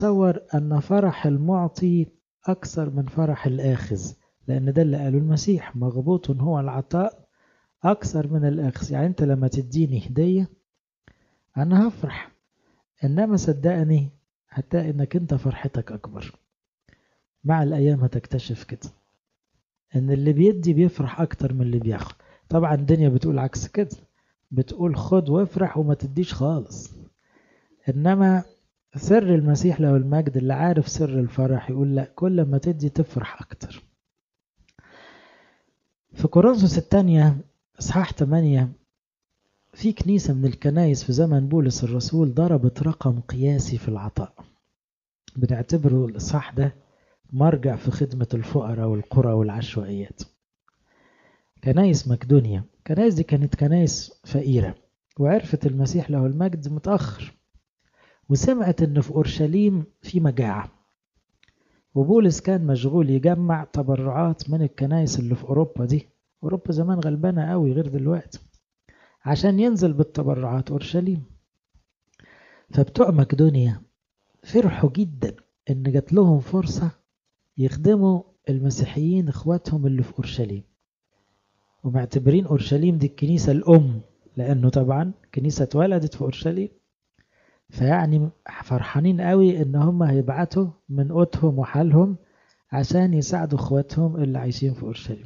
تصور أن فرح المعطي أكثر من فرح الآخذ لأن ده اللي قاله المسيح مغبوط هو العطاء أكثر من الأخذ يعني أنت لما تديني هدية أنا هفرح إنما صدقني هتلاقي إنك أنت فرحتك أكبر مع الأيام هتكتشف كده إن اللي بيدي بيفرح أكتر من اللي بياخد طبعا الدنيا بتقول عكس كده بتقول خد وافرح وما تديش خالص إنما سر المسيح له المجد اللي عارف سر الفرح يقول لا كل ما تدي تفرح أكتر في كورنثوس الثانية إصحاح 8 في كنيسة من الكنايس في زمن بولس الرسول ضربت رقم قياسي في العطاء بنعتبره الإصحاح ده مرجع في خدمة الفقراء والقرى والعشوائيات كنايس مقدونيا كنايس دي كانت كنايس فقيرة وعرفت المسيح له المجد متأخر وسمعت ان في اورشليم في مجاعة وبولس كان مشغول يجمع تبرعات من الكنائس اللي في اوروبا دي اوروبا زمان غلبانة قوي غير دلوقتي عشان ينزل بالتبرعات اورشليم فبتوع مقدونيا فرحوا جدا ان جات لهم فرصة يخدموا المسيحيين اخواتهم اللي في اورشليم ومعتبرين اورشليم دي الكنيسة الام لانه طبعا كنيسة اتولدت في اورشليم فيعني فرحانين قوي ان هم هيبعتوا من قوتهم وحالهم عشان يساعدوا اخواتهم اللي عايشين في اورشليم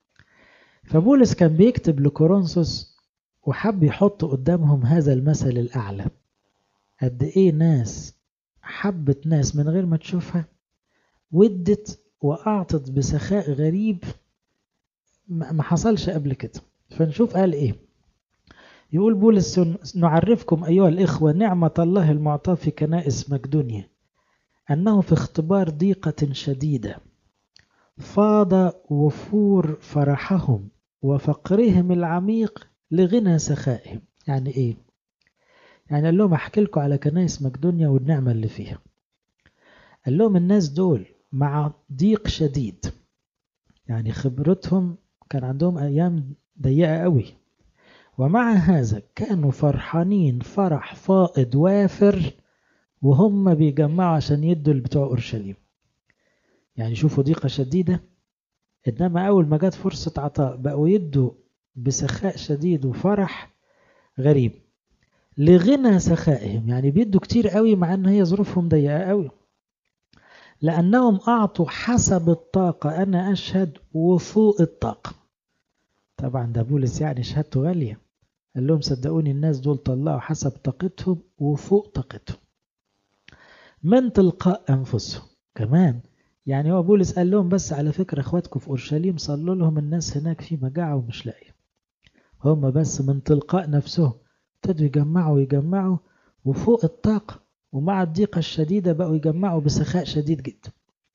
فبولس كان بيكتب لكورنثوس وحب يحط قدامهم هذا المثل الاعلى قد ايه ناس حبت ناس من غير ما تشوفها ودت واعطت بسخاء غريب ما حصلش قبل كده فنشوف قال ايه يقول بولس نعرفكم أيها الإخوة نعمة الله المعطاة في كنائس مقدونيا أنه في اختبار ضيقة شديدة فاض وفور فرحهم وفقرهم العميق لغنى سخائهم يعني إيه؟ يعني قال لهم أحكي لكم على كنائس مقدونيا والنعمة اللي فيها قال لهم الناس دول مع ضيق شديد يعني خبرتهم كان عندهم أيام ضيقة قوي ومع هذا كانوا فرحانين فرح فائض وافر وهم بيجمعوا عشان يدوا بتوع أورشليم يعني شوفوا ضيقة شديدة إنما أول ما جت فرصة عطاء بقوا يدوا بسخاء شديد وفرح غريب لغنى سخائهم يعني بيدوا كتير قوي مع ان هي ظروفهم ضيقة قوي لأنهم أعطوا حسب الطاقة أنا أشهد وفوق الطاقة طبعا ده بولس يعني شهادته غالية قال لهم صدقوني الناس دول طلعوا حسب طاقتهم وفوق طاقتهم من تلقاء أنفسهم كمان يعني هو بولس قال لهم بس على فكرة اخواتكم في أورشليم صلوا لهم الناس هناك في مجاعة ومش لاقية هم بس من تلقاء نفسهم ابتدوا يجمعوا ويجمعوا وفوق الطاقة ومع الضيقة الشديدة بقوا يجمعوا بسخاء شديد جدا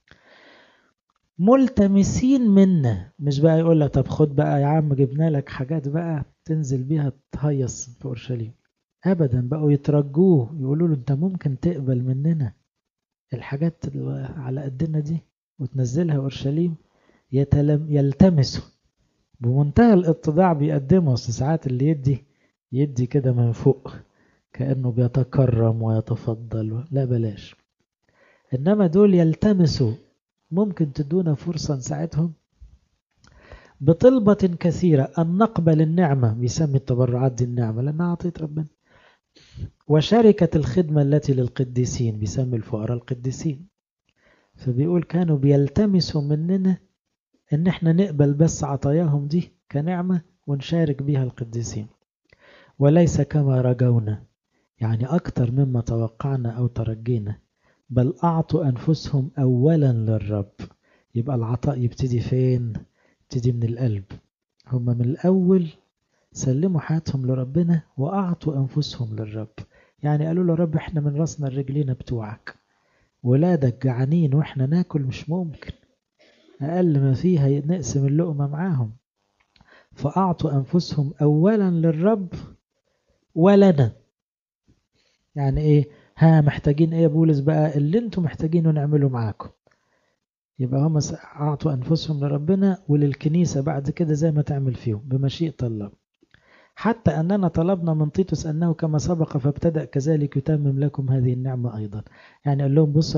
ملتمسين منا مش بقى يقول لك طب خد بقى يا عم جبنا لك حاجات بقى تنزل بيها تهيص في اورشليم ابدا بقوا يترجوه يقولوا له انت ممكن تقبل مننا الحاجات على قدنا دي وتنزلها اورشليم يتلم يلتمسوا بمنتهى الاتضاع بيقدموا ساعات اللي يدي يدي كده من فوق كأنه بيتكرم ويتفضل لا بلاش إنما دول يلتمسوا ممكن تدونا فرصة نساعدهم بطلبة كثيرة أن نقبل النعمة بيسمي التبرعات دي النعمة لأنها عطيت ربنا وشركة الخدمة التي للقديسين بيسمي الفقراء القديسين فبيقول كانوا بيلتمسوا مننا ان احنا نقبل بس عطاياهم دي كنعمة ونشارك بيها القديسين وليس كما رجونا يعني أكتر مما توقعنا أو ترجينا بل أعطوا أنفسهم أولا للرب يبقى العطاء يبتدي فين؟ يبتدي من القلب هم من الأول سلموا حياتهم لربنا وأعطوا أنفسهم للرب يعني قالوا له رب احنا من راسنا الرجلين بتوعك ولادك جعانين واحنا ناكل مش ممكن أقل ما فيها نقسم اللقمة معاهم فأعطوا أنفسهم أولا للرب ولنا يعني إيه ها محتاجين إيه يا بولس بقى اللي انتم محتاجينه نعمله معاكم يبقى هم أعطوا أنفسهم لربنا وللكنيسة بعد كده زي ما تعمل فيهم بمشيئة الله حتى أننا طلبنا من تيتوس أنه كما سبق فابتدأ كذلك يتمم لكم هذه النعمة أيضا يعني قال لهم بصوا